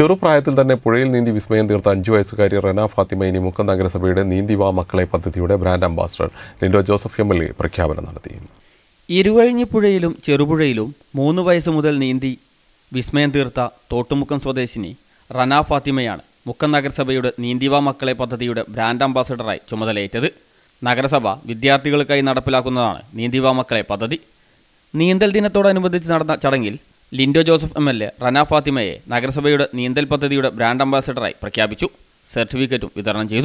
ചെറുപ്രായത്തിൽ തന്നെ പുഴയിൽ നീന്തി വിസ്മയം തീർത്ത അഞ്ചു വയസ്സുകാരി റന ഫാത്തിമ ഇനി മുക്കം നഗരസഭയുടെ നീന്തി വാ മക്കളെ പദ്ധതിയുടെ brand ambassador Lindo Joseph M L A പ്രഖ്യാപനം നടത്തി ഇരുവഴിഞ്ഞിപ്പുഴയിലും ചെറുപുഴയിലും മൂന്ന് വയസ്സ് മുതൽ നീന്തി വിസ്മയം തീർത്ത തോട്ടുമുക്കം സ്വദേശിനി റന ഫാത്തിമയാണ് മുക്കം നഗരസഭയുടെ നീന്തിവ മക്കളെ പദ്ധതിയുടെ ബ്രാൻഡ് അംബാസഡറായി ചുമതലയേറ്റത് നഗരസഭ വിദ്യാർത്ഥികൾക്കായി നടപ്പിലാക്കുന്നതാണ് നീന്തിവ മക്കളെ പദ്ധതി നീന്തൽ ദിനത്തോടനുബന്ധിച്ച് നടന്ന ചടങ്ങിൽ Lindo Joseph M L A Rana ഫാത്തിമയെ നഗരസഭയുടെ നീന്തൽ പദ്ധതിയുടെ ബ്രാൻഡ് അംബാസഡറായി പ്രഖ്യാപിച്ചു സർട്ടിഫിക്കറ്റും വിതരണം ചെയ്തു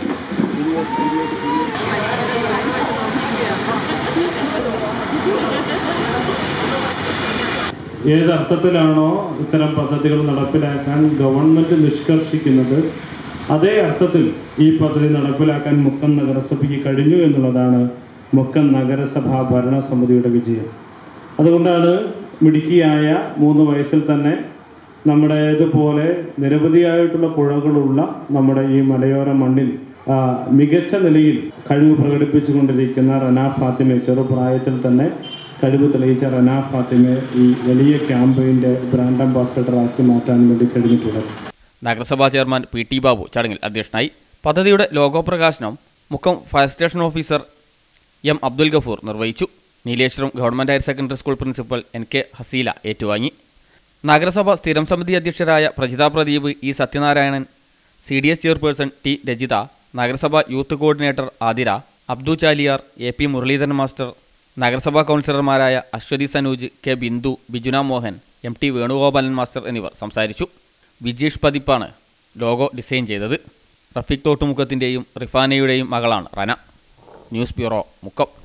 ഏതർത്ഥത്തിലാണോ ഇത്തരം പദ്ധതികൾ നടപ്പിലാക്കാൻ ഗവൺമെന്റ് നിഷ്കർഷിക്കുന്നത് അതേ അർത്ഥത്തിൽ ഈ പദ്ധതി നടപ്പിലാക്കാൻ മുക്കം നഗരസഭയ്ക്ക് കഴിഞ്ഞു എന്നുള്ളതാണ് മുക്കം നഗരസഭാ ഭരണസമിതിയുടെ വിജയം അതുകൊണ്ടാണ് മിടുക്കിയായ മൂന്ന് വയസ്സിൽ തന്നെ നമ്മുടെ ഇതുപോലെ നിരവധിയായിട്ടുള്ള പുഴകളുള്ള നമ്മുടെ ഈ മലയോര മണ്ണിൽ ആ, മികച്ച നിലയിൽ കഴിവ് പ്രകടിപ്പിച്ചുകൊണ്ടിരിക്കുന്ന റന ഫാത്തിമെ ചെറുപ്രായത്തിൽ തന്നെ കഴിവ് തെളിയിച്ച റന ഫാത്തിമെ ഈ വലിയ ക്യാമ്പയിൻ്റെ ബ്രാൻഡ് അംബാസഡറാക്കി മാറ്റാൻ വേണ്ടി കഴിഞ്ഞിട്ടുള്ളത് നഗരസഭാ ചെയർമാൻ പി ടി ബാബു ചടങ്ങിൽ അധ്യക്ഷനായി പദ്ധതിയുടെ ലോഗോ പ്രകാശനം Mukkam fire station officer M Abdul Gafoor നിർവഹിച്ചു Neeleswaram government higher secondary school principal N K Haseela ഏറ്റുവാങ്ങി നഗരസഭ സ്ഥിരം സമിതി അധ്യക്ഷരായ Prajitha Pradeep E Sathyanarayanan C D S chairperson T Rajitha നഗരസഭ youth coordinator Athira Abdu Chaliyar A P Muralidharan master നഗരസഭാ കൗൺസിലർമാരായ Aswathy Sanuj K Bindu Bijuna Mohan M T Venugopalan master എന്നിവർ സംസാരിച്ചു വിജീഷ് പതിപ്പാണ് ലോഗോ ഡിസൈൻ ചെയ്തത് റഫീഖ് തോട്ടുമുഖത്തിൻ്റെയും റിഫാനയുടെയും മകളാണ് റന ന്യൂസ് ബ്യൂറോ മുക്കം